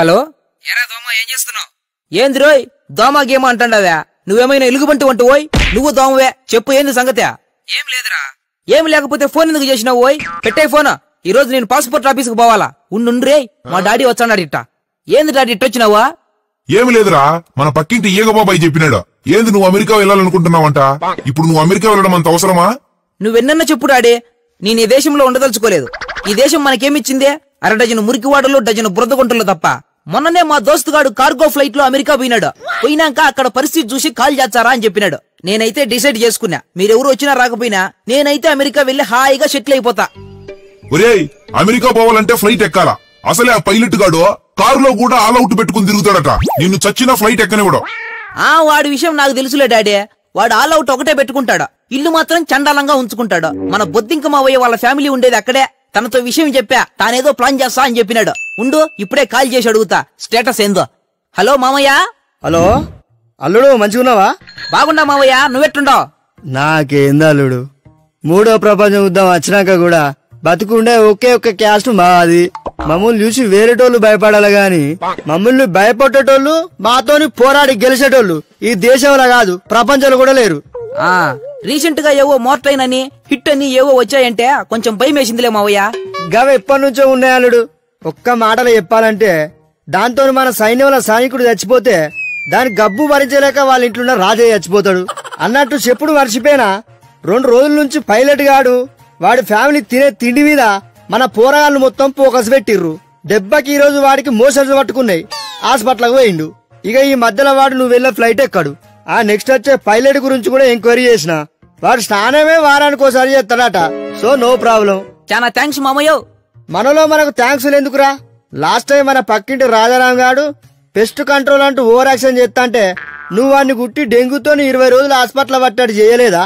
hello ఎరా దోమ ఏం చేస్తున్నావు ఏంది రోయ్ దోమ గేమ అంటాండవా నువ్వేమైనా ఎలుగుబంటి వంట ఓయ్ నువ్వు దోమవే చెప్పు ఏంది సంగతి ఏం లేదురా ఏం లేకపోతే ఫోన్ ఎందుకు చేసినావు ఓయ్ పెట్టే ఫోన్ ఈ రోజు నేను పాస్పోర్ట్ ఆఫీస్కి పోవాలా ఉండుండ్రే మా డాడీ వచ్చాడు ఇట్ట ఏంది డాడీ ఇట్టొచ్చినావా ఏమి లేదురా మన పక్కింటి ఈగబాబాయ్ చెప్పినాడు ఏంది నువ్వు అమెరికా వెళ్ళాలనుకుంటున్నావంట ఇప్పుడు నువ్వు అమెరికా వెళ్ళడం అంత అవసరమా నువ్వెన్నన్నా చెప్పు డాడీ నేను ఈ దేశంలో ఉండదలుచుకోలేదు ఈ దేశం మనకేమిచ్చిందే అర డజను మురికివాడలు డజను బురద గుంటలు తప్ప మొన్ననే మా దోస్తుగాడు కార్గో ఫ్లైట్ లో అమెరికా పోయినాడు పోయినాక అక్కడ పరిస్థితి చూసి కాల్ చేస్తారా అని చెప్పినాడు నేనైతే డిసైడ్ చేసుకున్నా మీరెవరు వచ్చినా రాకపోయినా నేనైతే అమెరికా వెళ్లి హాయిగా సెటిల్ అయిపోతా ఒరేయ్ అమెరికా పోవాలంటే ఫ్లైట్ ఎక్కాలా అసలే ఆ పైలట్ గాడు కారులో కూడా ఆల్ అవుట్ పెట్టుకుని తిరుగుతాడట నిన్ను చచ్చిన ఫ్లైట్ ఎక్కనివ్వడు ఆ వాడి విషయం నాకు తెలుసులే డాడీ వాడు ఆల్ అవుట్ ఒకటే పెట్టుకుంటాడు ఇల్లు మాత్రం చండాలంగా ఉంచుకుంటాడు మన బొద్దింక మావయ్య వాళ్ళ ఫ్యామిలీ ఉండేది అక్కడే తనతో విషయం చెప్పా తానేదో ప్లాన్ చేస్తా అని చెప్పినాడు ఉండు ఇప్పుడే కాల్ చేసి అడుగుతా స్టేటస్ ఏందో హలో మామయ్య హలో అల్లుడు మంచిగున్నావా బాగుండా మావయ్య నువ్వెట్టుండవు నాకేంది అల్లుడు మూడో ప్రపంచ యుద్ధం వచ్చినాక కూడా బతుకుండే ఒకే ఒక్క క్యాస్ట్ మాది మమ్మల్ని చూసి వేరేటోళ్ళు భయపడాలి గాని మమ్మల్ని భయపడేటోళ్ళు మాతోని పోరాడి గెలిచేటోళ్ళు ఈ దేశంలో కాదు ప్రపంచంలో కూడా లేరు ఆ రీసెంట్ గా ఏవో మోర్టైన్ అని హిట్ అని ఏవో వచ్చాయంటే కొంచెం భయం వేసిందిలే మావయ్య గవి ఎప్పటి నుంచో ఉన్నాయి అల్లుడు ఒక్క మాటలో చెప్పాలంటే దాంతో మన సైన్యంలో సైనికుడు చచ్చిపోతే దాని గబ్బు భరించలేక వాళ్ళ ఇంట్లో రాజయ్య చచ్చిపోతాడు అన్నట్టు చెప్పుడు మర్చిపోయినా రెండు రోజుల నుంచి పైలట్ గాడు వాడి ఫ్యామిలీ తినే తిండి మీద మన పోరగాళ్ళు మొత్తం ఫోకస్ పెట్టిర్రు దెబ్బకి ఈ రోజు వాడికి మోషన్స్ పట్టుకున్నాయి హాస్పిటల్కి పోయిండు ఇక ఈ మధ్యలో వాడు నువ్వు వెళ్ళే ఫ్లైట్ ఎక్కాడు ఆ నెక్స్ట్ వచ్చే పైలట్ గురించి కూడా ఎంక్వైరీ చేసిన వాడు స్నానమే వారానికి ఒకసారి చేస్తాడట సో నో ప్రాబ్లం చాలా థ్యాంక్స్ మామయ్య మనలో మనకు థ్యాంక్స్ ఎందుకురా లాస్ట్ టైం మన పక్కింటి రాజారాం గాడు పెస్ట్ కంట్రోల్ అంటూ ఓవర్ యాక్షన్ చేస్తా అంటే నువ్వు వాడిని గుట్టి డెంగ్యూతో ఇరవై రోజులు హాస్పిటల్ పట్టాడు చేయలేదా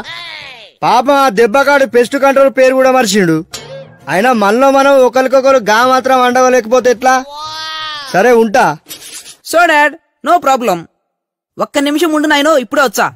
పాపం ఆ దెబ్బకాడు పెస్ట్ కంట్రోల్ పేరు కూడా మర్చిండు అయినా మనలో మనం ఒకరికొకరు గా మాత్రం వండవలేకపోతే ఎట్లా సరే ఉంటా సో డాడ్ నో ప్రాబ్లం ఒక్క నిమిషం ఉండు నాయనో ఇప్పుడే వచ్చా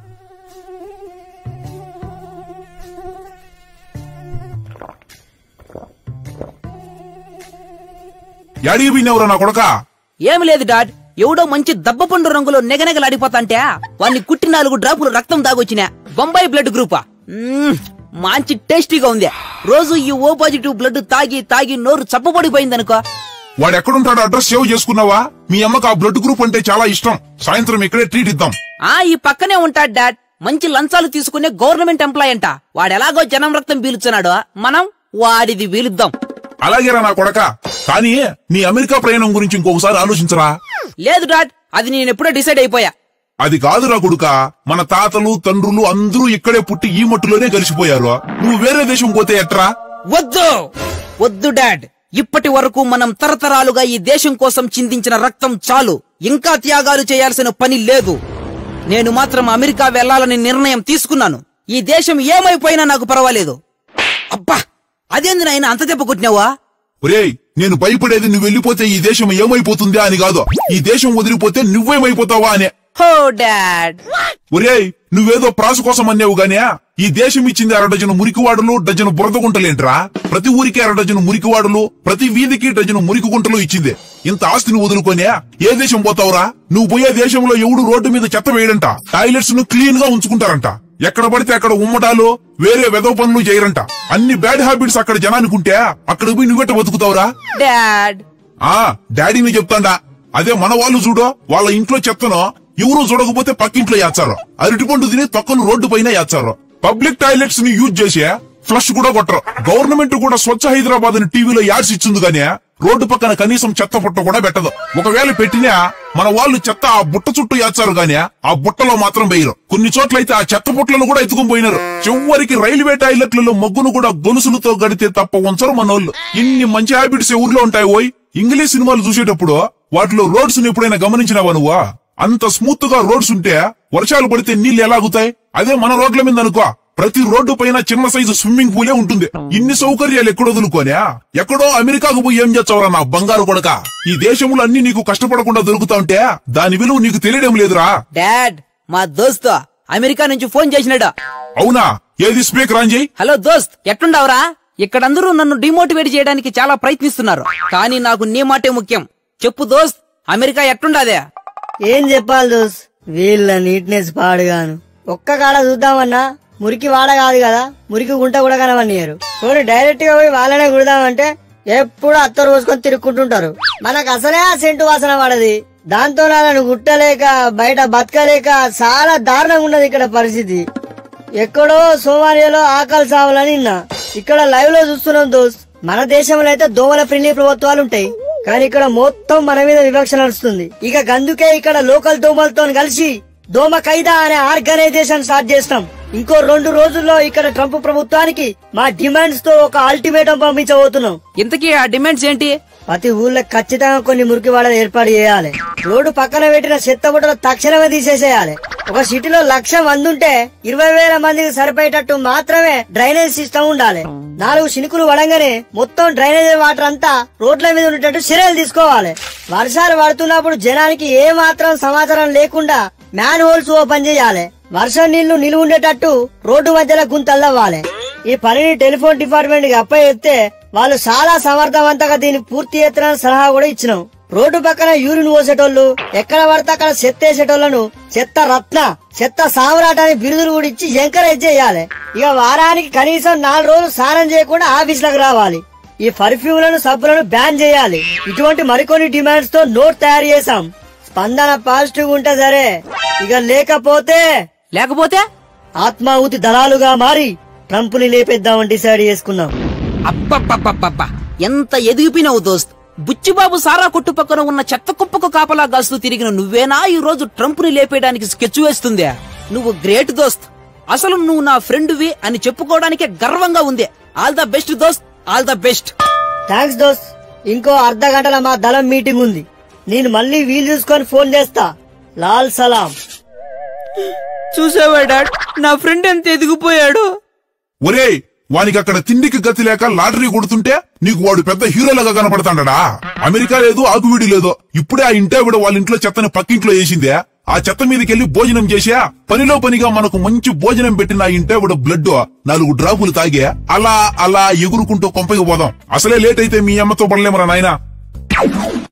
యాడికి పోయినావురా నా కొడక ఏమి లేదు డాడ్ ఎవడో మంచి దబ్బపండు రంగులో నెగనెగలాడిపోతాంటే వాడిని కుట్టి నాలుగు డ్రాపులు రక్తం దాగొచ్చిన బొంబాయి బ్లడ్ గ్రూపా మ్మ్, మంచి టేస్టీగా ఉంది రోజు ఈ ఓ పాజిటివ్ బ్లడ్ తాగి తాగి నోరు చప్పబడిపోయిందనుకో వాడు ఎక్కడుంటాడో అడ్రస్ సేవ్ చేసుకున్నావా మీ అమ్మకు ఆ బ్లడ్ గ్రూప్ అంటే చాలా ఇష్టం సాయంత్రం ఇక్కడే ట్రీట్ ఇద్దాం ఆ ఈ పక్కనే ఉంటాడు డాడ్ మంచి లంచాలు తీసుకునే గవర్నమెంట్ ఎంప్లాయ్ అంట వాడెలాగో జనం రక్తం పీలుస్తున్నాడు మనం వాడిది పీలుద్దాం అలాగేరా నా కొడక కానీ నీ అమెరికా ప్రయాణం గురించి ఇంకొకసారి ఆలోచించరా లేదు డాడ్ అది నేను ఎప్పుడో డిసైడ్ అయిపోయా అది కాదురా కొడుక మన తాతలు తండ్రులు అందరూ ఇక్కడే పుట్టి ఈ మట్టిలోనే కలిసిపోయారు నువ్వు వేరే దేశం పోతే ఎట్రా వద్దు వద్దు డాడ్ ఇప్పటి వరకు మనం తరతరాలుగా ఈ దేశం కోసం చిందించిన రక్తం చాలు ఇంకా త్యాగాలు చేయాల్సిన పని లేదు నేను మాత్రం అమెరికా వెళ్లాలని నిర్ణయం తీసుకున్నాను ఈ దేశం ఏమైపోయినా నాకు పర్వాలేదు అబ్బా అదేంది నాయన అంత దెబ్బ కొట్టినావా ఒరేయ్ నేను భయపడేది నువ్వు వెళ్ళిపోతే ఈ దేశం ఏమైపోతుందా అని కాదు ఈ దేశం వదిలిపోతే నువ్వేమైపోతావా అనే హో డాడ్ ఒరేయ్ నువ్వేదో ప్రాస కోసం అన్నావు గానే ఈ దేశం ఇచ్చింది అర డజను మురికివాడలు డజను బురద గుంటలేంట్రా ప్రతి ఊరికి అర డజను మురికివాడలు ప్రతి వీధికి డజను మురికి గుంటలు ఇచ్చింది ఇంత ఆస్తిని వదులుకోనే ఏ దేశం పోతావురా నువ్వు పోయే దేశంలో ఎవడు రోడ్డు మీద చెత్త వేయడంట టాయిలెట్స్ ను క్లీన్ గా ఉంచుకుంటారంట ఎక్కడ పడితే అక్కడ ఉమ్మటాలు వేరే వెదవ పనులు చేయరంట అన్ని బ్యాడ్ హ్యాబిట్స్ అక్కడ జనానికి ఉంటే అక్కడ పోయి నువ్వెట్ట బతుకుతావురా డాడ్ ఆ డాడీని చెప్తాండా అదే మన వాళ్ళు చూడు వాళ్ళ ఇంట్లో చెత్తను ఎవరు చూడకపోతే పక్కింట్లో యాచారు అరటిపండు తిని తొక్కను రోడ్డు పైన యాచారు పబ్లిక్ టాయిలెట్స్ ని యూజ్ చేసి ఫ్లష్ కూడా కొట్టరు గవర్నమెంట్ కూడా స్వచ్ఛ హైదరాబాద్ అని టీవీలో యాడ్స్ ఇచ్చింది కానీ రోడ్డు పక్కన కనీసం చెత్త పుట్ట కూడా పెట్టదు ఒకవేళ పెట్టినా మన వాళ్ళు చెత్త ఆ బుట్ట చుట్టూ యాచారు గాని ఆ బుట్టలో మాత్రం వేయరు కొన్ని చోట్లయితే ఆ చెత్త బుట్టలను కూడా ఎత్తుకుని పోయినారు చివరికి రైల్వే టాయిలెట్లలో మగ్గును కూడా గొలుసులతో గడితే తప్ప ఉంచరు మనోళ్ళు ఇన్ని మంచి హ్యాబిట్స్ ఊర్లో ఉంటాయి ఓయ్ ఇంగ్లీష్ సినిమాలు చూసేటప్పుడు వాటిలో రోడ్స్ ని ఎప్పుడైనా గమనించినావా నువ్వా అంత స్మూత్ గా రోడ్స్ ఉంటే వర్షాలు పడితే నీళ్లు ఎలాగుతాయి అదే మన రోడ్ల మీద అనుకో ప్రతి రోడ్డు పైన చిన్న సైజు స్విమ్మింగ్ పూలే ఉంటుంది ఇన్ని సౌకర్యాలు ఎక్కడ వదులుకోనా ఎక్కడో అమెరికాకు పోయి ఏం చేస్తావురా నా బంగారు కొడక ఈ దేశంలో అన్ని నీకు కష్టపడకుండా దొరుకుతా ఉంటే దాని విలువ నీకు తెలియడం లేదురా డాడ్ మా దోస్త్ అమెరికా నుంచి ఫోన్ చేసినాడు అవునా ఏది స్పీకర్ ఆన్ చేయి హలో దోస్త్ ఎట్లుండవరా ఇక్కడందరూ నన్ను డిమోటివేట్ చేయడానికి చాలా ప్రయత్నిస్తున్నారు కానీ నాకు నీ మాటే ముఖ్యం చెప్పు దోస్త్ అమెరికా ఎట్టుండాదే ఏం చెప్పాలి దోస్ వీళ్ళ నీట్నెస్ పాడుగాను ఒక్క కాడ చూద్దామన్నా మురికి వాడ కాదు కదా మురికి గుంట కూడా కనవనియరు చూడు డైరెక్ట్ గా పోయి వాళ్ళనే కుడదామంటే ఎప్పుడు అత్తరు పోసుకొని తిరుక్కుంటుంటారు మనకు అసలే ఆ సెంటు వాసన పడది దాంతో వాళ్ళను గుట్టలేక బయట బతకలేక చాలా దారుణంగా ఉన్నది ఇక్కడ పరిస్థితి ఎక్కడో సోమాలియాలో ఆకలి సావాలని నిన్న ఇక్కడ లైవ్ లో చూస్తున్నాం దోస్ మన దేశంలో అయితే దోమల ఫ్రెండ్లీ ప్రభుత్వాలు ఉంటాయి కానీ ఇక్కడ మొత్తం మన మీద వివక్ష నడుస్తుంది ఇక గందుకే ఇక్కడ లోకల్ దోమలతో కలిసి దోమ ఖైదా అనే ఆర్గనైజేషన్ స్టార్ట్ చేస్తాం ఇంకో రెండు రోజుల్లో ఇక్కడ ట్రంప్ ప్రభుత్వానికి మా డిమాండ్స్ తో ఒక అల్టిమేటం పంపించబోతున్నాం ఇంతకీ ఆ డిమాండ్స్ ఏంటి ప్రతి ఊళ్ళో ఖచ్చితంగా కొన్ని మురికి వాడలు ఏర్పాటు చేయాలి రోడ్డు పక్కన పెట్టిన చెత్త బుట్టలు తక్షణమే తీసేసేయాలి ఒక సిటీలో లక్ష మంది ఉంటే ఇరవై వేల మందికి సరిపోయేటట్టు మాత్రమే డ్రైనేజ్ సిస్టమ్ ఉండాలి నాలుగు చినుకులు పడంగానే మొత్తం డ్రైనేజ్ వాటర్ అంతా రోడ్ల మీద ఉండేటట్టు చర్యలు తీసుకోవాలి వర్షాలు పడుతున్నప్పుడు జనానికి ఏ మాత్రం సమాచారం లేకుండా మ్యాన్ హోల్స్ ఓపెన్ చేయాలి వర్షం నీళ్లు నిలువ ఉండేటట్టు రోడ్డు మధ్యలో గుంతల్లవ్వాలి ఈ పనిని టెలిఫోన్ డిపార్ట్మెంట్ కి అప్పచెప్తే వాళ్ళు చాలా సమర్థవంతంగా దీన్ని పూర్తి ఎత్తున సలహా కూడా ఇచ్చినాం రోడ్డు పక్కన యూరిన్ పోసేటోళ్ళు ఎక్కడ పడితే అక్కడ చెత్త వేసేటోళ్లను చెత్త రత్న చెత్త సామ్రాట్ అని బిరుదులు కూడా ఇచ్చి ఎంకరేజ్ చేయాలి ఇక వారానికి కనీసం నాలుగు రోజులు స్నానం చేయకుండా ఆఫీసులకు రావాలి ఈ పర్ఫ్యూమ్లను సబ్బులను బ్యాన్ చేయాలి ఇటువంటి మరికొన్ని డిమాండ్స్ తో నోట్ తయారు చేశాం స్పందన పాజిటివ్ ఉంటే సరే ఇక లేకపోతే లేకపోతే ఆత్మాహుతి దళాలుగా మారి ట్రంప్ ని లేపేద్దామని డిసైడ్ చేసుకున్నాం అబ్బబ్బబ్బబ్బబ్బా ఎంత ఎదిగిపోయినావు దోస్త్ బుచ్చిబాబు సారా కొట్టు పక్కన ఉన్న చెత్త కుప్పకు కాపలా గాస్తూ తిరిగిన నువ్వేనా ఈ రోజు ట్రంప్ ని లేపేయడానికి స్కెచ్ వేస్తుందే నువ్వు గ్రేట్ దోస్త్ అసలు నువ్వు నా ఫ్రెండ్వి అని చెప్పుకోవడానికే గర్వంగా ఉంది ఆల్ ద బెస్ట్ దోస్త్ ఆల్ ద బెస్ట్ థ్యాంక్స్ దోస్ ఇంకో అర్ధ గంటల మా దళం మీటింగ్ ఉంది నేను మళ్ళీ వీలు చూసుకొని ఫోన్ చేస్తా లాల్ సలాం చూసావా డాడ్ నా ఫ్రెండ్ ఎంత ఎదిగిపోయాడు ఒరేయ్ వానికి అక్కడ తిండికి గతి లేక లాటరీ కొడుతుంటే నీకు వాడు పెద్ద హీరోలాగా కనపడతాడా అమెరికా లేదు ఆకువీడి లేదు ఇప్పుడే ఆ ఇంటే కూడా వాళ్ళ ఇంట్లో చెత్తని పక్కింట్లో వేసిందే ఆ చెత్త మీదకెళ్లి భోజనం చేసా పనిలో పనిగా మనకు మంచి భోజనం పెట్టిన ఆ ఇంటే కూడా బ్లడ్ నాలుగు డ్రాపులు తాగే అలా అలా ఎగురుకుంటూ కొంపకి పోదాం అసలే లేట్ అయితే మీ అమ్మతో పడలేమరా నాయనా